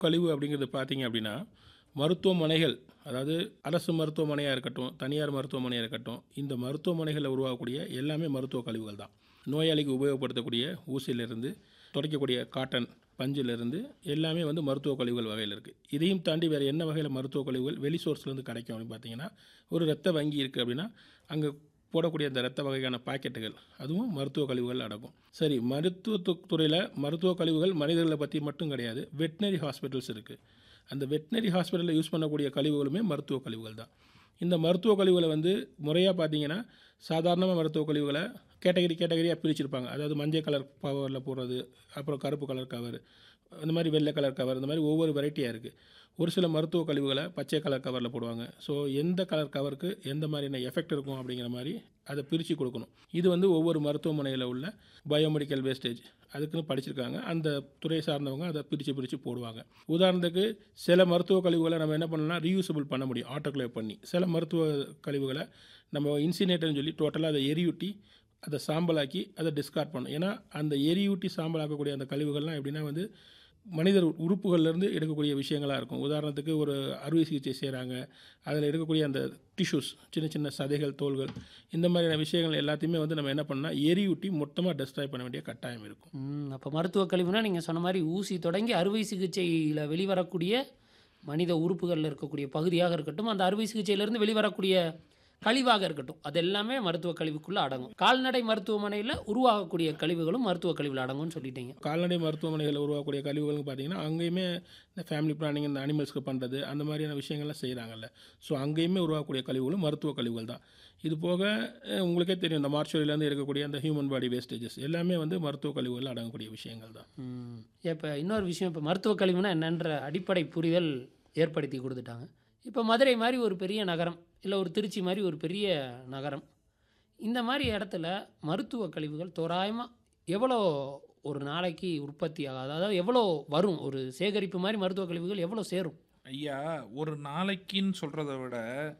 கழிவு அப்படிங்கிறது பார்த்தீங்க அப்படின்னா மருத்துவமனைகள் அதாவது அரசு மருத்துவமனையாக இருக்கட்டும் தனியார் மருத்துவமனையாக இருக்கட்டும் இந்த மருத்துவமனைகளில் உருவாகக்கூடிய எல்லாமே மருத்துவ கழிவுகள் தான் நோயாளிக்கு உபயோகப்படுத்தக்கூடிய ஊசியிலிருந்து துடைக்கக்கூடிய காட்டன் பஞ்சிலிருந்து எல்லாமே வந்து மருத்துவ கழிவுகள் வகையில் இருக்குது இதையும் தாண்டி வேறு என்ன வகையில் மருத்துவ கழிவுகள் வெளி சோர்ஸ்லேருந்து கிடைக்கும் அப்படின்னு பார்த்தீங்கன்னா ஒரு ரத்த வங்கி இருக்குது அப்படின்னா அங்கே போடக்கூடிய அந்த ரத்த வகையான பாக்கெட்டுகள் அதுவும் மருத்துவ கழிவுகள் அடங்கும் சரி மருத்துவ துறையில் மருத்துவ கழிவுகள் மனிதர்களை பற்றி மட்டும் கிடையாது வெட்டினரி ஹாஸ்பிட்டல்ஸ் இருக்குது அந்த வெட்டினரி ஹாஸ்பிட்டலில் யூஸ் பண்ணக்கூடிய கழிவுகளுமே மருத்துவ கழிவுகள் தான் இந்த மருத்துவ கழிவுகளை வந்து முறையாக பார்த்தீங்கன்னா சாதாரணமாக மருத்துவ கழிவுகளை கேட்டகரி கேட்டகரியாக பிரிச்சிருப்பாங்க அதாவது மஞ்சள் கலர் கவரில் போடுறது அப்புறம் கருப்பு கலர் கவர் இந்த மாதிரி வெள்ளை கலர் கவர் இந்த மாதிரி ஒவ்வொரு வெரைட்டியாக இருக்குது ஒரு சில மருத்துவ கழிவுகளை பச்சை கலர் கவரில் போடுவாங்க ஸோ எந்த கலர் கவருக்கு எந்த மாதிரியான எஃபெக்ட் இருக்கும் அப்படிங்கிற மாதிரி அதை பிரித்து கொடுக்கணும் இது வந்து ஒவ்வொரு மருத்துவமனையில் உள்ள பயோமெடிக்கல் வேஸ்டேஜ் அதுக்குன்னு படிச்சிருக்காங்க அந்த துறை சார்ந்தவங்க அதை பிரித்து பிரித்து போடுவாங்க உதாரணத்துக்கு சில மருத்துவ கழிவுகளை நம்ம என்ன பண்ணலாம் ரீயூசபிள் பண்ண முடியும் ஆட்டோக்ளேவ் பண்ணி சில மருத்துவ கழிவுகளை நம்ம இன்சினேட்டர்னு சொல்லி டோட்டலாக அதை எரியூட்டி அதை சாம்பலாக்கி அதை டிஸ்கார்ட் பண்ணணும் ஏன்னா அந்த எரியூட்டி சாம்பலாக்கக்கூடிய அந்த கழிவுகள்லாம் எப்படின்னா வந்து மனிதர் உறுப்புகள்லேருந்து எடுக்கக்கூடிய விஷயங்களாக இருக்கும் உதாரணத்துக்கு ஒரு அறுவை சிகிச்சை செய்கிறாங்க அதில் எடுக்கக்கூடிய அந்த டிஷ்யூஸ் சின்ன சின்ன சதைகள் தோள்கள் இந்த மாதிரியான விஷயங்கள் எல்லாத்தையுமே வந்து நம்ம என்ன பண்ணால் எரியூட்டி மொத்தமாக டெஸ்ட்ராய் பண்ண வேண்டிய கட்டாயம் இருக்கும் ம், அப்போ மருத்துவ கழிவுனா நீங்கள் சொன்ன மாதிரி ஊசி தொடங்கி அறுவை சிகிச்சையில் வெளிவரக்கூடிய மனித உறுப்புகளில் இருக்கக்கூடிய பகுதியாக இருக்கட்டும் அந்த அறுவை சிகிச்சையிலேருந்து வெளிவரக்கூடிய கழிவாக இருக்கட்டும் அது எல்லாமே மருத்துவ கழிவுக்குள்ளே அடங்கும் கால்நடை மருத்துவமனையில் உருவாகக்கூடிய கழிவுகளும் மருத்துவ கழிவில் அடங்கும்னு சொல்லிட்டீங்க கால்நடை மருத்துவமனைகளில் உருவாக்கக்கூடிய கழிவுகள்னு பார்த்தீங்கன்னா அங்கேயுமே இந்த ஃபேமிலி பிளானிங் இந்த அனிமல்ஸ்க்கு பண்ணுறது அந்த மாதிரியான விஷயங்கள்லாம் செய்கிறாங்கல்ல ஸோ அங்கேயுமே உருவாக்கக்கூடிய கழிவுகளும் மருத்துவ கழிவுகள் தான் இது போக அஹ், உங்களுக்கே தெரியும் இந்த மார்ச்சுவரியிலேருந்து இருக்கக்கூடிய அந்த ஹியூமன் பாடி வேஸ்டேஜஸ் எல்லாமே வந்து மருத்துவ கழிவுகள் அடங்கக்கூடிய விஷயங்கள் தான் இப்போ இன்னொரு விஷயம் இப்போ மருத்துவ கழிவுனா என்னன்ற அடிப்படை புரிதல் ஏற்படுத்தி கொடுத்துட்டாங்க இப்போ மதுரை மாதிரி ஒரு பெரிய நகரம் இல்லை ஒரு திருச்சி மாதிரி ஒரு பெரிய நகரம் இந்த மாதிரி இடத்துல மருத்துவ கழிவுகள் தோராயமாக எவ்வளோ ஒரு நாளைக்கு உற்பத்தி ஆகாது அதாவது எவ்வளோ வரும் ஒரு சேகரிப்பு மாதிரி மருத்துவ கழிவுகள் எவ்வளோ சேரும் ஐயா ஒரு நாளைக்குன்னு சொல்கிறத விட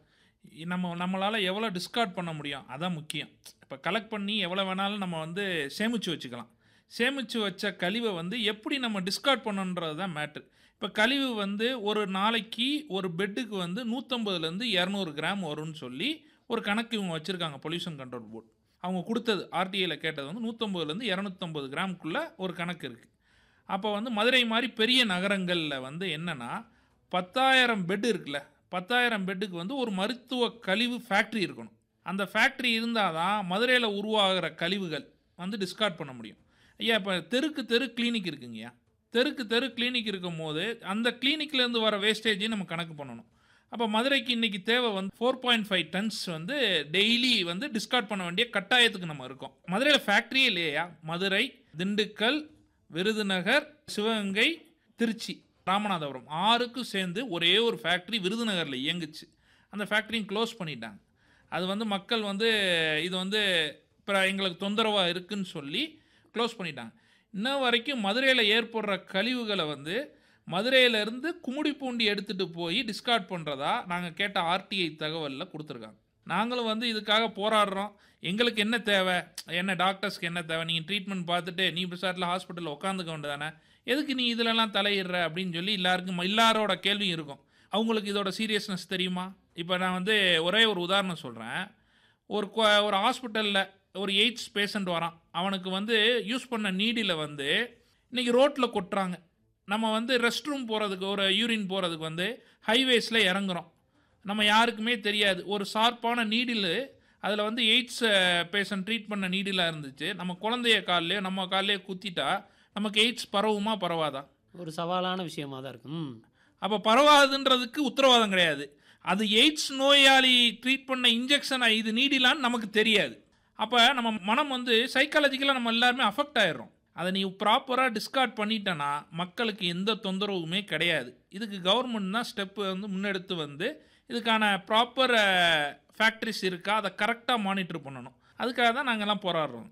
நம்ம நம்மளால் எவ்வளோ டிஸ்கார்ட் பண்ண முடியும் அதான் முக்கியம் இப்போ கலெக்ட் பண்ணி எவ்வளோ வேணாலும் நம்ம வந்து சேமித்து வச்சுக்கலாம் சேமித்து வச்ச கழிவை வந்து எப்படி நம்ம டிஸ்கார்ட் பண்ணணுன்றது தான் மேட்ரு இப்போ கழிவு வந்து ஒரு நாளைக்கு ஒரு பெட்டுக்கு வந்து நூற்றம்பதுலேருந்து இரநூறு கிராம் வரும்னு சொல்லி ஒரு கணக்கு இவங்க வச்சுருக்காங்க பொல்யூஷன் கண்ட்ரோல் போர்டு அவங்க கொடுத்தது ஆர்டிஐயில் கேட்டது வந்து நூற்றம்பதுலேருந்து இரநூத்தம்பது கிராமுக்குள்ளே ஒரு கணக்கு இருக்குது அப்போ வந்து மதுரை மாதிரி பெரிய நகரங்களில் வந்து என்னென்னா பத்தாயிரம் பெட் இருக்குல்ல பத்தாயிரம் பெட்டுக்கு வந்து ஒரு மருத்துவ கழிவு ஃபேக்ட்ரி இருக்கணும் அந்த ஃபேக்ட்ரி இருந்தால் தான் மதுரையில் உருவாகிற கழிவுகள் வந்து டிஸ்கார்ட் பண்ண முடியும் ஐயா இப்போ தெருக்கு தெரு கிளினிக் இருக்குங்கய்யா தெருக்கு தெரு கிளினிக் இருக்கும் போது அந்த கிளினிக்லேருந்து வர வேஸ்டேஜையும் நம்ம கணக்கு பண்ணணும் அப்போ மதுரைக்கு இன்றைக்கி தேவை வந்து ஃபோர் பாயிண்ட் ஃபைவ் டன்ஸ் வந்து டெய்லி வந்து டிஸ்கார்ட் பண்ண வேண்டிய கட்டாயத்துக்கு நம்ம இருக்கோம் மதுரையில் ஃபேக்ட்ரியே இல்லையா மதுரை திண்டுக்கல் விருதுநகர் சிவகங்கை திருச்சி ராமநாதபுரம் ஆறுக்கும் சேர்ந்து ஒரே ஒரு ஃபேக்ட்ரி விருதுநகரில் இயங்குச்சு அந்த ஃபேக்ட்ரியும் க்ளோஸ் பண்ணிட்டாங்க அது வந்து மக்கள் வந்து இது வந்து இப்போ எங்களுக்கு தொந்தரவாக இருக்குன்னு சொல்லி க்ளோஸ் பண்ணிட்டாங்க இன்ன வரைக்கும் மதுரையில் ஏற்படுற கழிவுகளை வந்து மதுரையிலேருந்து கும்மிடிப்பூண்டி எடுத்துகிட்டு போய் டிஸ்கார்ட் பண்ணுறதா நாங்கள் கேட்ட ஆர்டிஐ தகவலில் கொடுத்துருக்காங்க நாங்களும் வந்து இதுக்காக போராடுறோம் எங்களுக்கு என்ன தேவை என்ன டாக்டர்ஸ்க்கு என்ன தேவை நீங்கள் ட்ரீட்மெண்ட் பார்த்துட்டு நீ பிசாட்டில் ஹாஸ்பிட்டலில் உட்காந்துக்க வேண்டியதானே எதுக்கு நீ இதிலெல்லாம் தலையிடுற அப்படின்னு சொல்லி எல்லாருக்கும் எல்லாரோட கேள்வியும் இருக்கும் அவங்களுக்கு இதோட சீரியஸ்னஸ் தெரியுமா இப்போ நான் வந்து ஒரே ஒரு உதாரணம் சொல்கிறேன் ஒரு கொ- ஒரு ஹாஸ்பிட்டலில் ஒரு எய்ட்ஸ் பேஷண்ட் வரான் அவனுக்கு வந்து யூஸ் பண்ண நீடில் வந்து இன்றைக்கி ரோட்டில் கொட்டுறாங்க நம்ம வந்து ரெஸ்ட் ரூம் போகிறதுக்கு ஒரு யூரின் போகிறதுக்கு வந்து ஹைவேஸில் இறங்குறோம் நம்ம யாருக்குமே தெரியாது ஒரு ஷார்ப்பான நீடில் அதில் வந்து எய்ட்ஸ் பேஷண்ட் ட்ரீட் பண்ண நீடிலாக இருந்துச்சு நம்ம குழந்தைய கால்லையோ நம்ம கால்லையோ குத்திட்டா நமக்கு எய்ட்ஸ் பரவுமா பரவாதா ஒரு சவாலான விஷயமா தான் இருக்கு ம் அப்போ பரவாதுன்றதுக்கு உத்தரவாதம் கிடையாது அது எய்ட்ஸ் நோயாளி ட்ரீட் பண்ண இன்ஜெக்ஷன் இது நீடிலான்னு நமக்கு தெரியாது அப்போ நம்ம மனம் வந்து சைக்காலஜிக்கலாக நம்ம எல்லாருமே அஃபெக்ட் ஆயிடுறோம் அதை நீ ப்ராப்பராக டிஸ்கார்ட் பண்ணிட்டனா மக்களுக்கு எந்த தொந்தரவுமே கிடையாது இதுக்கு கவர்மெண்ட் தான் ஸ்டெப்பு வந்து முன்னெடுத்து வந்து இதுக்கான ப்ராப்பர் ஃபேக்ட்ரிஸ் இருக்கா அதை கரெக்டாக மானிட்டர் பண்ணணும் அதுக்காக தான் நாங்கள்லாம் போராடுறோம்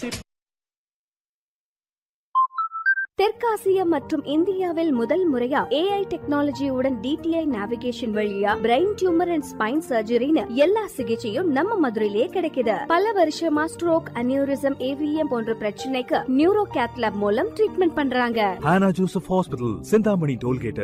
தெற்காசியா மற்றும் இந்தியாவில் முதல் முறையா ஏஐ டெக்னாலஜியுடன் டிடிஐ நேவிகேஷன் வழியா பிரெயின் டியூமர் அண்ட் ஸ்பைன் சர்ஜரின்னு எல்லா சிகிச்சையும் நம்ம மதுரையிலேயே கிடைக்குது பல வருஷமா ஸ்ட்ரோக் அனியூரிசம் ஏவிஎம் போன்ற பிரச்சனைக்கு நியூரோ கேத்லாப் மூலம் ட்ரீட்மெண்ட் பண்றாங்க Hannah Joseph Hospital, Sindhamani Tollgate